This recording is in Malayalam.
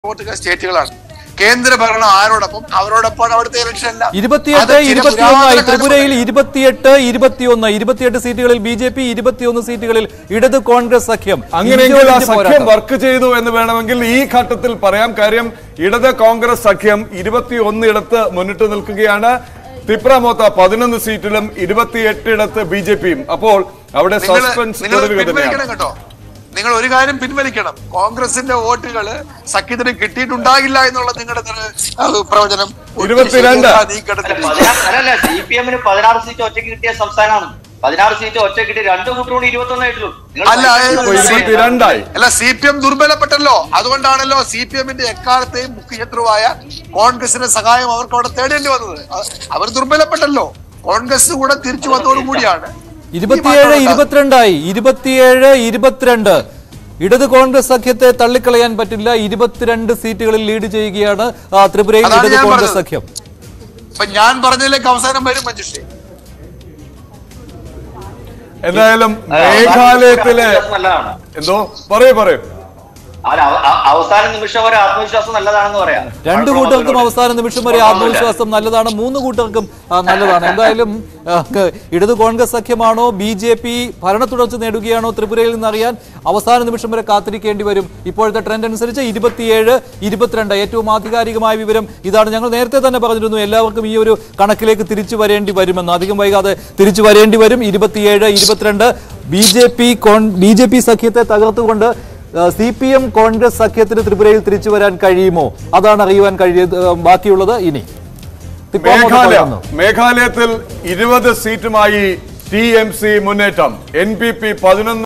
വോട്ടുകൾ സ്റ്റേറ്റുകളാണ് കേന്ദ്ര ഭരണം ആരോടൊപ്പം അവരോടൊപ്പം അവിടുത്തെ ഇലക്ഷൻ അല്ല ഇരുപത്തിയെട്ട് അത് ചില ഇരുപത്തിയൊന്നായി പുരാതന ത്രിപുരയിൽ കാലം ഇരുപത്തിയെട്ട് ഇരുപത്തിയൊന്ന് ഇരുപത്തിയെട്ട് സീറ്റുകളിൽ ബി ജെ പി ഇരുപത്തിയൊന്ന് സീറ്റുകളിൽ ഇടത് കോൺഗ്രസ് സഖ്യം അങ്ങനെയെങ്കിൽ ആ ഇഞ്ചോടിഞ്ച് സഖ്യം പോരാട്ടം. വർക്ക് ചെയ്തു എന്ന് വേണമെങ്കിൽ ഈ ഘട്ടത്തിൽ പറയാം കാര്യം ഇടത് കോൺഗ്രസ് സഖ്യം ഇരുപത്തിയൊന്ന് ഇടത്ത് മുന്നിട്ട് നിൽക്കുകയാണ് ത്രിപുര മൊത്ത പതിനൊന്ന് സീറ്റിലും ഇരുപത്തിയെട്ടിടത്ത് ബി ജെ പിയും അപ്പോൾ അവിടെ നിങ്ങള് സസ്പെൻസ് നിങ്ങൾ തുടരുക പിൻവലിക്കണം തന്നെയാണ് കേട്ടോ നിങ്ങൾ ഒരു കാര്യം പിൻവലിക്കണം കോൺഗ്രസിന്റെ വോട്ടുകൾ സഖ്യത്തിന് കിട്ടിയിട്ടുണ്ടാകില്ല എന്നുള്ള നിങ്ങളുടെ ഒരു, അത് പ്രവചനം ഇരുപത്തിരണ്ട്. നീ കിടത്തി പതിനാറ് അല്ലല്ല സി പി എമ്മിന് പതിനാറ് സീറ്റ് ഒറ്റയ്ക്ക് കിട്ടിയ സംസ്ഥാനമാണ് പതിനാറ് സീറ്റ് ഒറ്റ കിട്ടി രണ്ട് കൂട്ടരോട് ഇരുപത്തി ഒന്നായിട്ടുള്ളൂ അല്ല, ഇപ്പൊ ഇരുപത്തിരണ്ടായി അല്ല സി പി എം ദുർബലപ്പെട്ടല്ലോ അതുകൊണ്ടാണല്ലോ സി പി എമ്മിന്റെ എക്കാലത്തെയും മുഖ്യശത്രുവായ കോൺഗ്രസിന്റെ സഹായം അവർക്ക് അവിടെ തേടേണ്ടി വന്നത് അ- അവർ ദുർബലപ്പെട്ടല്ലോ കോൺഗ്രസ് കൂടെ തിരിച്ചു വന്നതോടുകൂടിയാണ് ഈ ഇരുപത്തിയേഴ് മാറ്റം ഉണ്ടാകുന്നത്. ഇരുപത്തിരണ്ടായി ഇരുപത്തിയേഴ് ഇരുപത്തിരണ്ട് ഇടത് കോൺഗ്രസ് സഖ്യത്തെ തള്ളിക്കളയാൻ പറ്റില്ല ഇരുപത്തിരണ്ട് സീറ്റുകളിൽ ലീഡ് ചെയ്യുകയാണ് ആ, ത്രിപുരയിൽ അതാണ് ഇടത് ഞാൻ കോൺഗ്രസ് പറഞ്ഞത്. സഖ്യം അപ്പൊ ഞാൻ പറഞ്ഞതിലേക്ക് അവസാനം വരും മഞ്ജുഷി എന്തായാലും മേഘാലയത്തിലെ നല്ലതാണ് എന്തോ പറയൂ പറയൂ അവര് അവ- അവ- അവസാന നിമിഷം വരെ ആത്മവിശ്വാസം നല്ലതാണെന്ന് പറയാം രണ്ടു കൂട്ടർക്കും അവസാന നിമിഷം വരെ ആത്മവിശ്വാസം നല്ലതാണ് മൂന്ന് കൂട്ടർക്കും ആ, നല്ലതാണ് എന്തായാലും ആ, ക- ഇടത് കോൺഗ്രസ് സഖ്യമാണോ ബി ജെ പി ഭരണ തുടർച്ച നേടുകയാണോ ത്രിപുരയിൽ നിന്നറിയാൻ അവസാന നിമിഷം വരെ കാത്തിരിക്കേണ്ടി വരും ഇപ്പോഴത്തെ ട്രെൻഡ് അനുസരിച്ച് ഇരുപത്തിയേഴ് ഇരുപത്തിരണ്ട് ഏറ്റവും ആധികാരികമായ വിവരം ഇതാണ് ഞങ്ങൾ നേരത്തെ തന്നെ പറഞ്ഞിരുന്നു എല്ലാവർക്കും ഈ ഒരു കണക്കിലേക്ക് തിരിച്ചു വരേണ്ടി വരുമെന്ന് അധികം വൈകാതെ തിരിച്ചു വരേണ്ടി വരും ഇരുപത്തിയേഴ് ഇരുപത്തിരണ്ട് ബി ജെ പി കോൺ ബി ജെ പി സഖ്യത്തെ തകർത്തുകൊണ്ട് സി പി എം കോൺഗ്രസ് സഖ്യത്തിന് ത്രിപുരയിൽ തിരിച്ചു വരാൻ കഴിയുമോ അതാണ് അറിയുവാൻ കഴിയ ബാക്കിയുള്ളത് ഇനി തിപ്പുറം അങ്ങോട്ട് മേഘാലയ പറയുന്നു. മേഘാലയത്തിൽ ഇരുപത് സീറ്റുമായി ടി എം സി മുന്നേറ്റം എൻ പി പി പതിനൊന്ന്